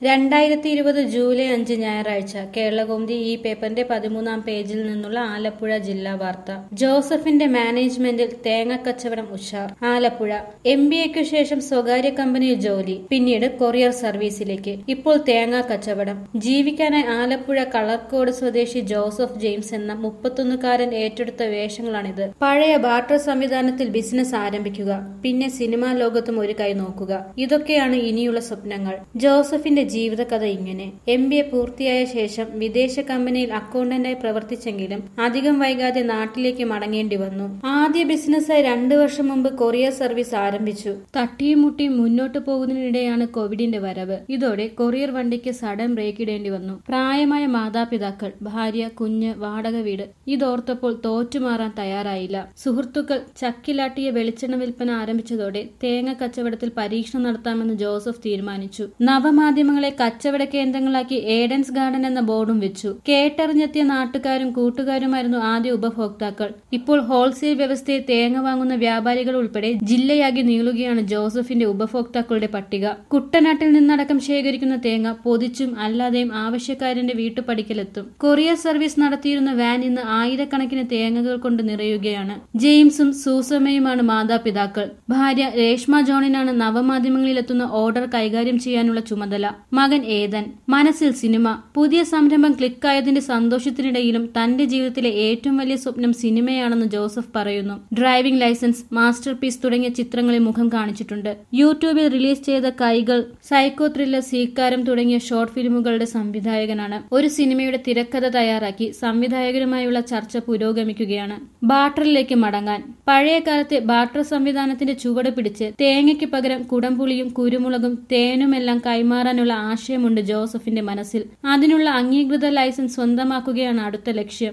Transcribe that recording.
രണ്ടായിരത്തി ഇരുപത് ജൂലൈ അഞ്ച് ഞായറാഴ്ച കേരളകൗമുദി ഈ പേപ്പറിന്റെ പതിമൂന്നാം പേജിൽ നിന്നുള്ള ആലപ്പുഴ ജില്ലാ വാർത്ത ജോസഫിന്റെ മാനേജ്മെന്റിൽ തേങ്ങക്കച്ചവടം ഉഷാർ ആലപ്പുഴ എം ബി എക്ക് ശേഷം സ്വകാര്യ കമ്പനിയിൽ ജോലി പിന്നീട് കൊറിയർ സർവീസിലേക്ക് ഇപ്പോൾ തേങ്ങാ കച്ചവടം ജീവിക്കാനായി ആലപ്പുഴ കളർക്കോട് സ്വദേശി ജോസഫ് ജെയിംസ് എന്ന മുപ്പത്തൊന്നുകാരൻ ഏറ്റെടുത്ത വേഷങ്ങളാണിത് പഴയ ബാർട്ടർ സംവിധാനത്തിൽ ബിസിനസ് ആരംഭിക്കുക പിന്നെ സിനിമാ ലോകത്തും ഒരു കൈ നോക്കുക ഇതൊക്കെയാണ് ഇനിയുള്ള സ്വപ്നങ്ങൾ ജോസഫിന്റെ ജീവിതകഥ ഇങ്ങനെ എം ബി എ പൂർത്തിയായ ശേഷം വിദേശ കമ്പനിയിൽ അക്കൗണ്ടന്റായി പ്രവർത്തിച്ചെങ്കിലും അധികം വൈകാതെ നാട്ടിലേക്ക് മടങ്ങേണ്ടി വന്നു ആദ്യ ബിസിനസ്സായി രണ്ടു വർഷം മുമ്പ് കൊറിയർ സർവീസ് ആരംഭിച്ചു തട്ടിയും മുട്ടിയും മുന്നോട്ട് പോകുന്നതിനിടെയാണ് കോവിഡിന്റെ വരവ് ഇതോടെ കൊറിയർ വണ്ടിക്ക് സഡൻ ബ്രേക്ക് ഇടേണ്ടി വന്നു പ്രായമായ മാതാപിതാക്കൾ ഭാര്യ കുഞ്ഞ് വാടക വീട് ഇതോർത്തപ്പോൾ തോറ്റുമാറാൻ തയ്യാറായില്ല സുഹൃത്തുക്കൾ ചക്കിലാട്ടിയ വെളിച്ചെണ്ണ വിൽപ്പന ആരംഭിച്ചതോടെ തേങ്ങ കച്ചവടത്തിൽ പരീക്ഷണം നടത്താമെന്ന് ജോസഫ് തീരുമാനിച്ചു നവമാധ്യമങ്ങളെ കച്ചവട കേന്ദ്രങ്ങളാക്കി ഏഡൻസ് ഗാർഡൻ എന്ന ബോർഡും വെച്ചു കേട്ടറിഞ്ഞെത്തിയ നാട്ടുകാരും കൂട്ടുകാരുമായിരുന്നു ആദ്യ ഉപഭോക്താക്കൾ ഇപ്പോൾ ഹോൾസെയിൽ വ്യവസ്ഥയിൽ തേങ്ങ വാങ്ങുന്ന വ്യാപാരികൾ ഉൾപ്പെടെ ജില്ലയാകെ നീളുകയാണ് ജോസഫിന്റെ ഉപഭോക്താക്കളുടെ പട്ടിക കുട്ടനാട്ടിൽ നിന്നടക്കം ശേഖരിക്കുന്ന തേങ്ങ പൊതിച്ചും അല്ലാതെയും ആവശ്യക്കാരന്റെ വീട്ടുപടിക്കലെത്തും കൊറിയർ സർവീസ് നടത്തിയിരുന്ന വാൻ ഇന്ന് ആയിരക്കണക്കിന് തേങ്ങകൾ കൊണ്ട് നിറയുകയാണ് ജെയിംസും സൂസമ്മയുമാണ് മാതാപിതാക്കൾ ഭാര്യ രേഷ്മ ജോണിനാണ് നവമാധ്യമങ്ങളിലെത്തുന്ന ഓർഡർ കൈകാര്യം ചെയ്യാനുള്ള ചുമതല മകൻ ഏതൻ മനസ്സിൽ സിനിമ പുതിയ സംരംഭം ക്ലിക്കായതിന്റെ സന്തോഷത്തിനിടയിലും തന്റെ ജീവിതത്തിലെ ഏറ്റവും വലിയ സ്വപ്നം സിനിമയാണെന്ന് ജോസഫ് പറയുന്നു ഡ്രൈവിംഗ് ലൈസൻസ് മാസ്റ്റർ പീസ് തുടങ്ങിയ ചിത്രങ്ങളിൽ മുഖം കാണിച്ചിട്ടുണ്ട് യൂട്യൂബിൽ റിലീസ് ചെയ്ത കൈകൾ സൈക്കോ ത്രില്ലർ സീക്കാരം തുടങ്ങിയ ഷോർട്ട് ഫിലിമുകളുടെ സംവിധായകനാണ് ഒരു സിനിമയുടെ തിരക്കഥ തയ്യാറാക്കി സംവിധായകരുമായുള്ള ചർച്ച പുരോഗമിക്കുകയാണ് ബാട്ടറിലേക്ക് മടങ്ങാൻ പഴയ കാലത്തെ ബാട്ടർ സംവിധാനത്തിന്റെ ചുവട് പിടിച്ച് തേങ്ങയ്ക്ക് പകരം കുടംപുളിയും കുരുമുളകും തേനുമെല്ലാം കൈമാറാനുള്ള ആശയമുണ്ട് ജോസഫിന്റെ മനസ്സിൽ അതിനുള്ള അംഗീകൃത ലൈസൻസ് സ്വന്തമാക്കുകയാണ് അടുത്ത ലക്ഷ്യം